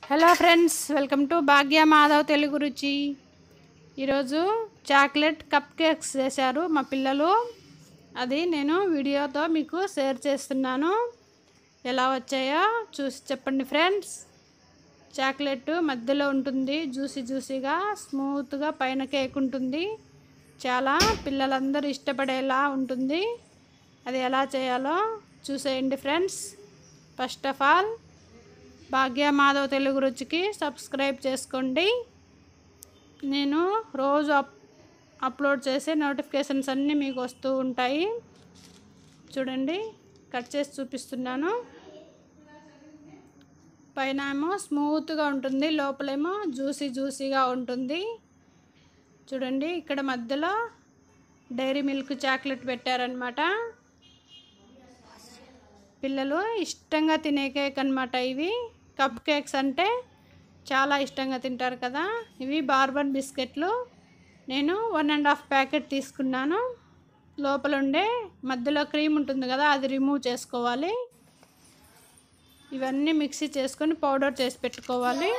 hello friends welcome to Bhagya Madhav Telugu Ruchi ఈరోజు chocolate cup cakes చేశారు మా పిల్లలు అది నేను వీడియోతో మీకు షేర్ చేస్తున్నాను ఎలా వచ్చాయో చూసి చెప్పండి ఫ్రెండ్స్ చాక్లెట్ మధ్యలో ఉంటుంది జ్యూసీ జ్యూసీగా స్మూత్గా పైన కేక్ ఉంటుంది చాలా పిల్లలందరూ ఇష్టపడేలా ఉంటుంది అది ఎలా చేయాలో చూసేయండి friends first of all Bhagya Madhav Telugu రుచికి సబ్స్క్రైబ్ చేసుకోండి నేను రోజు అప్ అప్లోడ్ చేసే నోటిఫికేషన్స్ అన్నీ మీకు వస్తూ ఉంటాయి చూడండి కట్ చేసి చూపిస్తున్నాను పైన ఏమో స్మూత్గా ఉంటుంది లోపలేమో జ్యూసీ జ్యూసీగా ఉంటుంది చూడండి ఇక్కడ మధ్యలో డైరీ మిల్క్ చాక్లెట్ పెట్టారనమాట పిల్లలు ఇష్టంగా తినే కేక్ అనమాట ఇవి కప్ కేక్స్ అంటే చాలా ఇష్టంగా తింటారు కదా ఇవి బార్బన్ బిస్కెట్లు నేను వన్ అండ్ హాఫ్ ప్యాకెట్ తీసుకున్నాను లోపల ఉండే మధ్యలో క్రీమ్ ఉంటుంది కదా అది రిమూవ్ చేసుకోవాలి ఇవన్నీ మిక్సీ చేసుకొని పౌడర్ చేసి పెట్టుకోవాలి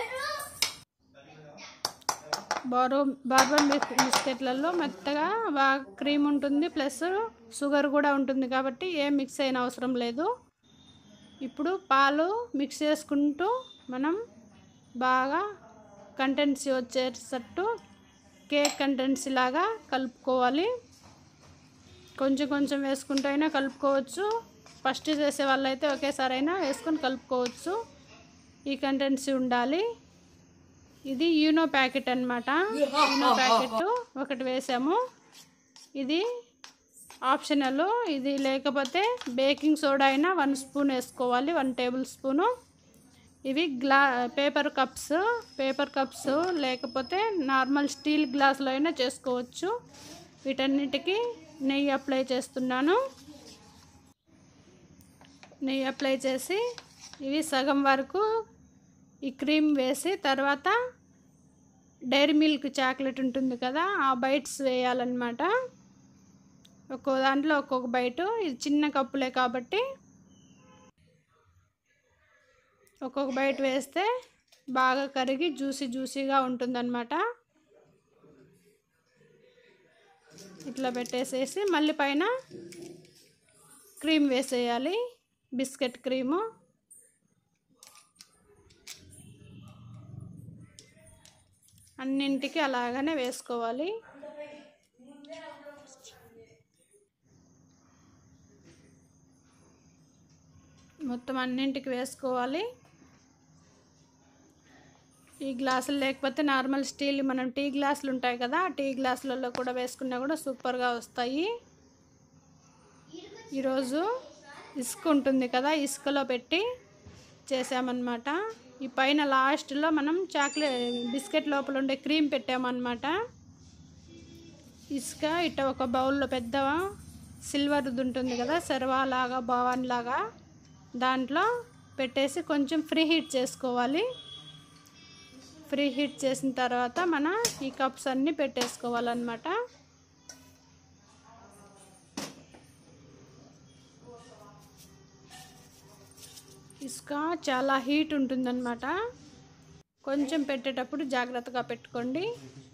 బారో బార్బన్ బిస్- బిస్కెట్లలో మెత్తగా బాగా క్రీమ్ ఉంటుంది ప్లస్ షుగర్ కూడా ఉంటుంది కాబట్టి ఏం మిక్స్ అయిన అవసరం లేదు ఇప్పుడు పాలు మిక్స్ చేసుకుంటూ మనం బాగా కంటెన్సీ వచ్చేటట్టు కేక్ కంటెన్సీ లాగా కలుపుకోవాలి కొంచెం కొంచెం వేసుకుంటూ అయినా కలుపుకోవచ్చు ఫస్ట్ చేసే వాళ్ళైతే ఒకేసారి అయినా వేసుకొని కలుపుకోవచ్చు ఈ కంటెన్సీ ఉండాలి ఇది యూనో ప్యాకెట్ అన్నమాట యూనో ప్యాకెట్ ఒకటి వేసాము ఇది ఆప్షనల్ ఇది లేకపోతే బేకింగ్ సోడా అయినా వన్ స్పూన్ వేసుకోవాలి వన్ టేబుల్ స్పూను ఇవి గ్లా పేపర్ కప్స్ పేపర్ కప్స్ లేకపోతే నార్మల్ స్టీల్ గ్లాసులో అయినా చేసుకోవచ్చు వీటన్నిటికీ నెయ్యి అప్లై చేస్తున్నాను నెయ్యి అప్లై చేసి ఇవి సగం వరకు ఈ క్రీమ్ వేసి తర్వాత డైరీ మిల్క్ చాక్లెట్ ఉంటుంది కదా ఆ బైట్స్ వేయాలన్నమాట ఒక్కో దాంట్లో ఒక్కొక్క బైటు ఇది చిన్న కప్పులే కాబట్టి ఒక్కొక్క బయట వేస్తే బాగా కరిగి జ్యూసీ జ్యూసీగా ఉంటుందన్నమాట ఇట్లా పెట్టేసేసి మళ్ళీ పైన క్రీమ్ వేసేయాలి బిస్కెట్ క్రీము అన్నింటికి అలాగనే వేసుకోవాలి మొత్తం అన్నింటికి వేసుకోవాలి ఈ గ్లాసులు లేకపోతే నార్మల్ స్టీల్ మనం టీ గ్లాసులు ఉంటాయి కదా ఆ టీ గ్లాసులలో కూడా వేసుకున్నా కూడా సూపర్గా వస్తాయి ఈరోజు ఇసుక ఉంటుంది కదా ఇసుకలో పెట్టి చేసామన్నమాట ఈ పైన లాస్ట్లో మనం చాక్లెట్ బిస్కెట్ లోపల ఉండే క్రీమ్ పెట్టామన్నమాట ఇసుక ఇట్ట ఒక బౌల్లో పెద్ద సిల్వర్ది ఉంటుంది కదా సర్వా లాగా భవన్ లాగా దాంట్లో పెట్టేసి కొంచెం ఫ్రీ హీట్ చేసుకోవాలి ఫ్రీ హీట్ చేసిన తర్వాత మన ఈ కప్స్ అన్నీ పెట్టేసుకోవాలన్నమాట ఇసుక చాలా హీట్ ఉంటుందన్నమాట కొంచెం పెట్టేటప్పుడు జాగ్రత్తగా పెట్టుకోండి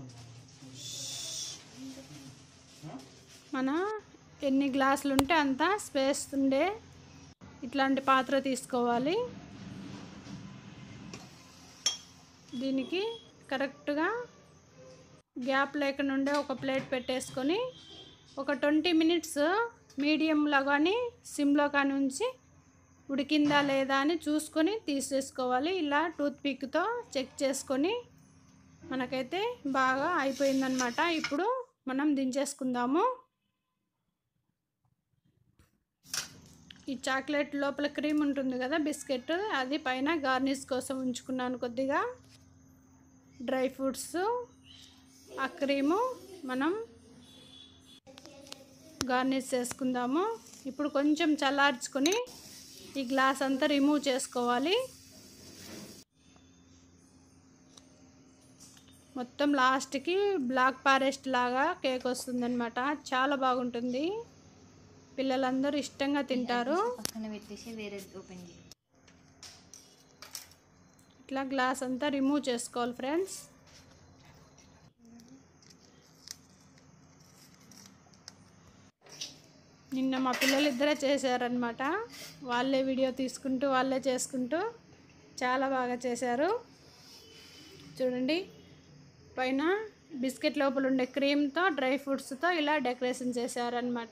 మన ఎన్ని గ్లాసులు ఉంటే అంత స్పేస్ ఉండే ఇట్లాంటి పాత్ర తీసుకోవాలి దీనికి కరెక్ట్గా గ్యాప్ లేకుండా ఉండే ఒక ప్లేట్ పెట్టేసుకొని ఒక ట్వంటీ మినిట్స్ మీడియంలో కానీ సిమ్లో కానీ ఉంచి ఉడికిందా లేదా అని చూసుకొని తీసేసుకోవాలి ఇలా టూత్ పిక్తో చెక్ చేసుకొని మనకైతే బాగా అయిపోయిందనమాట ఇప్పుడు మనం దించేసుకుందాము ఈ చాక్లెట్ లోపల క్రీమ్ ఉంటుంది కదా బిస్కెట్ అది పైన గార్నిష్ కోసం ఉంచుకున్నాను కొద్దిగా డ్రై ఫ్రూట్స్ ఆ క్రీము మనం గార్నిష్ చేసుకుందాము ఇప్పుడు కొంచెం చల్లార్చుకొని ఈ గ్లాస్ అంతా రిమూవ్ చేసుకోవాలి మొత్తం లాస్ట్కి బ్లాక్ ఫారెస్ట్ లాగా కేక్ వస్తుందన్నమాట చాలా బాగుంటుంది పిల్లలందరూ ఇష్టంగా తింటారు పక్కన పెట్టేసి వేరే ఓపెన్ చేయి ఇట్లా గ్లాస్ అంతా రిమూవ్ చేసుకోవాలి ఫ్రెండ్స్ నిన్న మా పిల్లలు ఇద్దరే చేశారనమాట వాళ్ళే వీడియో తీసుకుంటూ వాళ్ళే చేసుకుంటూ చాలా బాగా చేశారు చూడండి పైన బిస్కెట్ లోపల ఉండే క్రీమ్తో డ్రై ఫ్రూట్స్తో ఇలా డెకరేషన్ చేశారనమాట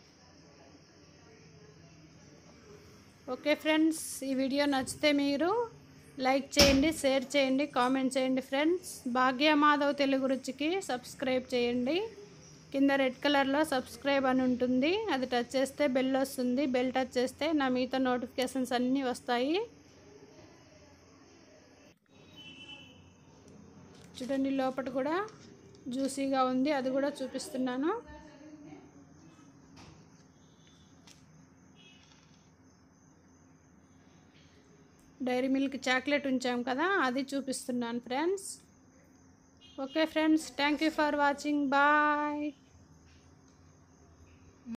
ఓకే ఫ్రెండ్స్ ఈ వీడియో నచ్చితే మీరు లైక్ చేయండి షేర్ చేయండి కామెంట్ చేయండి ఫ్రెండ్స్ భాగ్యమాధవ్ తెలుగు రుచికి సబ్స్క్రైబ్ చేయండి కింద రెడ్ కలర్లో సబ్స్క్రైబ్ అని ఉంటుంది అది టచ్ చేస్తే బెల్ వస్తుంది బెల్ టచ్ చేస్తే నా మిగతా నోటిఫికేషన్స్ అన్నీ వస్తాయి చూడండి లోపల కూడా జ్యూసీగా ఉంది అది కూడా చూపిస్తున్నాను డైరీ మిల్క్ చాక్లెట్ ఉంచాం కదా అది చూపిస్తున్నాను friends okay friends thank you for watching bye